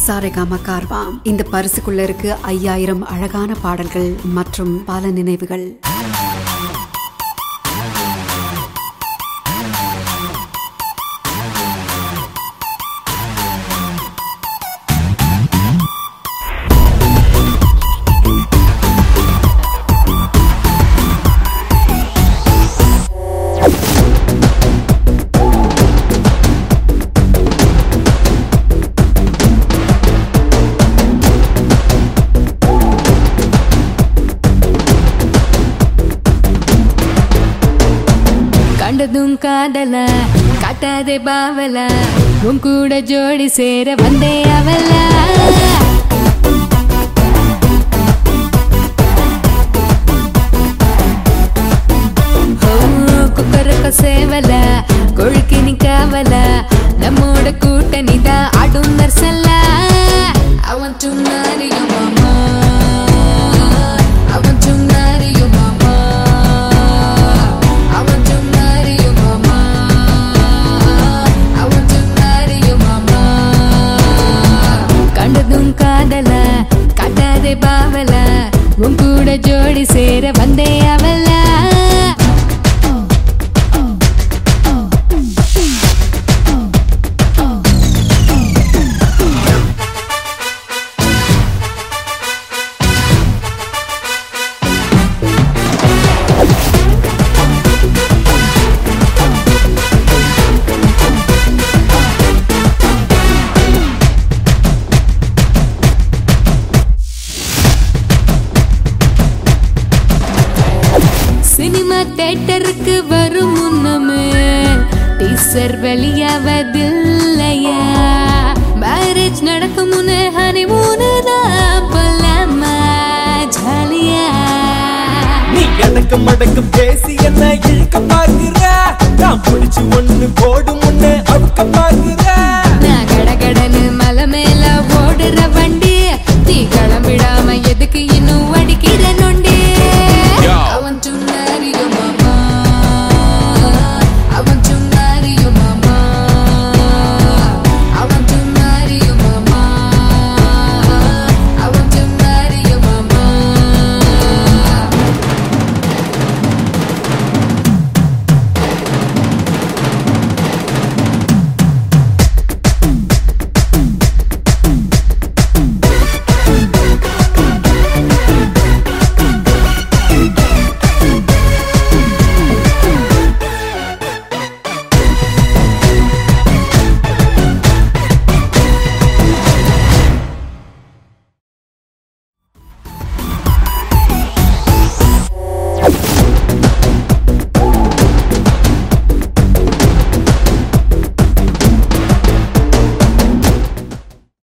சாரேகாமா கார்வாம் இந்த பரிசுக்குள்ள இருக்கு ஐயாயிரம் அழகான பாடல்கள் மற்றும் பல நினைவுகள் கண்டதும் காதல காட்டாதே பாவல உன் கூட ஜோடி சேர வந்தே அவல குக்கரக்க சேவல கொழுக்கி நிக்காவல நம்மோட கூட்டணி தான் ஆடும் நர்சல்ல I want to marry you, mama. I want to marry you, mama. I want to marry you, mama. I want to marry you, mama. கண்டதும் காதல காட்டாதே பாவல உன் கூட ஜோடி சேர வந்தே அவல சினிமா தேட்டருக்கு வரும் முன்னமே டீசர் வெளியாவதில்லையா மேரேஜ் நடக்கும் முன்னே ஹனிமூனு தான் போலாமா ஜாலியா நீ எனக்கு மடக்கு பேசி என்ன இழுக்க பாக்குற நான் பிடிச்சு ஒண்ணு போடும் முன்னே அவுக்க பாக்குற நான் கடகடன்னு